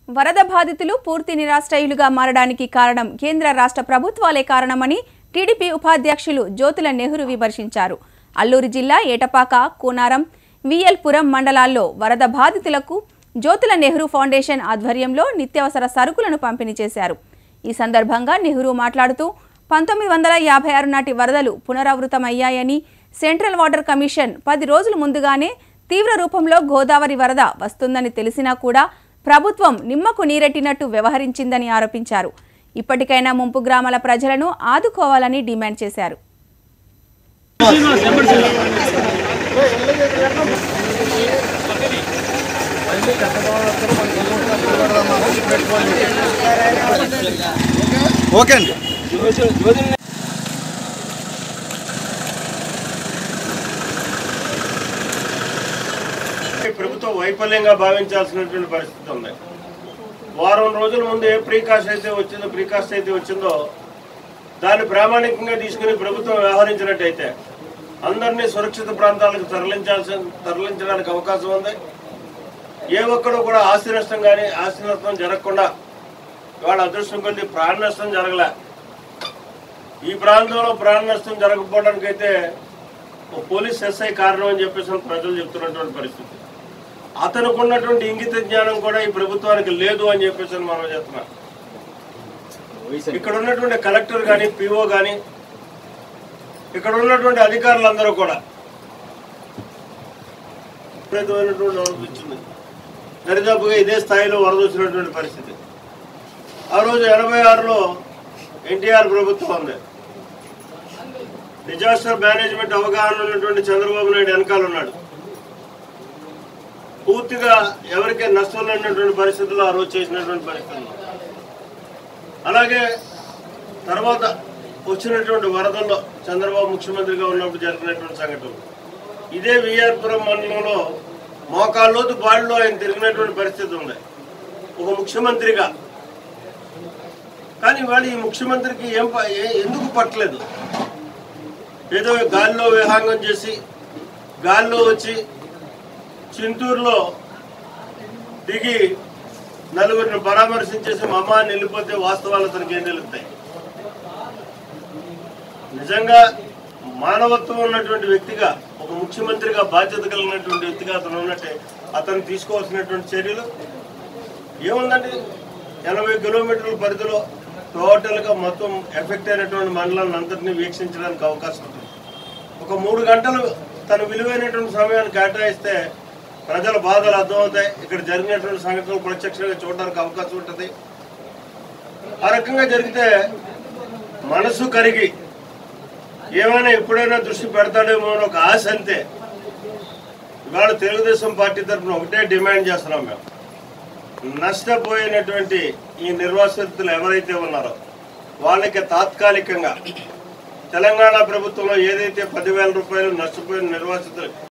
వరద బాధితులు పూర్తి నిరాశ్రయులుగా మారడానికి కారణం కేంద్ర రాష్ట్ర ప్రభుత్వాలే కారణమని టీడీపీ ఉపాధ్యక్షులు జ్యోతుల నెహ్రూ విమర్శించారు అల్లూరు జిల్లా ఏటపాక కూనారం విఎల్పురం మండలాల్లో వరద బాధితులకు జ్యోతుల నెహ్రూ ఫౌండేషన్ ఆధ్వర్యంలో నిత్యావసర సరుకులను పంపిణీ చేశారు ఈ సందర్భంగా నెహ్రూ మాట్లాడుతూ పంతొమ్మిది వందల యాభై ఆరు నాటి వరదలు పునరావృతమయ్యాయని సెంట్రల్ వాటర్ కమిషన్ పది రోజుల ముందుగానే తీవ్ర రూపంలో గోదావరి వరద వస్తుందని తెలిసినా కూడా ప్రభుత్వం నిమ్మకు నీరెట్టినట్టు వ్యవహరించిందని ఆరోపించారు ఇప్పటికైనా ముంపు గ్రామాల ప్రజలను ఆదుకోవాలని డిమాండ్ చేశారు ఓకే అండి ఈ ప్రభుత్వం వైఫల్యంగా భావించాల్సినటువంటి పరిస్థితి ఉంది వారం రోజుల ముందు ఏ ప్రీకాస్ట్ అయితే వచ్చిందో ప్రీకాస్ట్ అయితే వచ్చిందో దాన్ని ప్రామాణికంగా తీసుకుని ప్రభుత్వం వ్యవహరించినట్టయితే అందరినీ సురక్షిత ప్రాంతాలకు తరలించాల్సి తరలించడానికి అవకాశం ఉంది ఏ ఒక్కరు కూడా ఆస్తి నష్టం కానీ ఆస్తి నష్టం జరగకుండా వాళ్ళ అదృష్టం కొద్ది ప్రాణ నష్టం జరగలే ఈ ప్రాంతంలో ప్రాణ నష్టం జరగకపోవడానికి అయితే ఓ పోలీస్ ఎస్ఐ కారణం అని చెప్పేసి ప్రజలు చెప్తున్నటువంటి పరిస్థితి అతనికి ఉన్నటువంటి ఇంగిత జ్ఞానం కూడా ఈ ప్రభుత్వానికి లేదు అని చెప్పేసి మనం చెప్తున్నాం ఇక్కడ ఉన్నటువంటి కలెక్టర్ కానీ పిఓ కానీ ఇక్కడ ఉన్నటువంటి అధికారులందరూ కూడా విపరీతమైనటువంటి అనిపించింది దరిదాపుగా ఇదే స్థాయిలో వరద వచ్చినటువంటి పరిస్థితి ఆ రోజు ఎనభై ఆరులో ఎన్టీఆర్ ప్రభుత్వం ఉంది డిజాస్టర్ మేనేజ్మెంట్ అవగాహన ఉన్నటువంటి చంద్రబాబు నాయుడు వెనకాల ఉన్నాడు పూర్తిగా ఎవరికీ నష్టం లేనటువంటి పరిస్థితుల్లో ఆ రోజు చేసినటువంటి పరిస్థితుల్లో అలాగే తర్వాత వచ్చినటువంటి వరదల్లో చంద్రబాబు ముఖ్యమంత్రిగా ఉన్నప్పుడు జరిగినటువంటి సంఘటనలు ఇదే విఆర్పురం మండలంలో మోకాళ్ళలోతు బాడిలో ఆయన తిరిగినటువంటి పరిస్థితి ఉంది ఒక ముఖ్యమంత్రిగా కానీ వాళ్ళు ఈ ముఖ్యమంత్రికి ఏం ప- ఏ- ఎందుకు పట్టలేదు ఏదో గాలిలో విహాంగం చేసి గాలిలో వచ్చి చింతూరులో దిగి నలుగురిని పరామర్శించేసి మా అమ్మ అని వెళ్ళిపోతే వాస్తవాలు అతనికి ఏం తెలుస్తాయి నిజంగా మానవత్వం ఉన్నటువంటి వ్యక్తిగా ఒక ముఖ్యమంత్రిగా బాధ్యత కలిగినటువంటి వ్యక్తిగా అతను ఉన్నట్టే అతను తీసుకోవాల్సినటువంటి చర్యలు ఏముందండి ఎనభై కిలోమీటర్ల పరిధిలో టోటల్గా మొత్తం ఎఫెక్ట్ అయినటువంటి మండలాన్ని అంతటినీ వీక్షించడానికి అవకాశం ఉంది ఒక మూడు గంటలు తన విలువైనటువంటి సమయాన్ని కేటాయిస్తే ప్రజల బాధలు అర్థమవుతాయి ఇక్కడ జరిగినటువంటి సంఘటనలు ప్రత్యక్షంగా చూడడానికి అవకాశం ఉంటుంది ఆ రకంగా జరిగితే మనసు కరిగి ఏమైనా ఎప్పుడైనా దృష్టి పెడతాడేమో అని ఒక ఆశ అంతే ఇవాళ తెలుగుదేశం పార్టీ తరఫున ఒకటే డిమాండ్ చేస్తున్నాం మేము నష్టపోయినటువంటి ఈ నిర్వాసితులు ఎవరైతే ఉన్నారో వాళ్ళకి తాత్కాలికంగా తెలంగాణ ప్రభుత్వంలో ఏదైతే పదివేల రూపాయలు నష్టపోయిన నిర్వాసితులు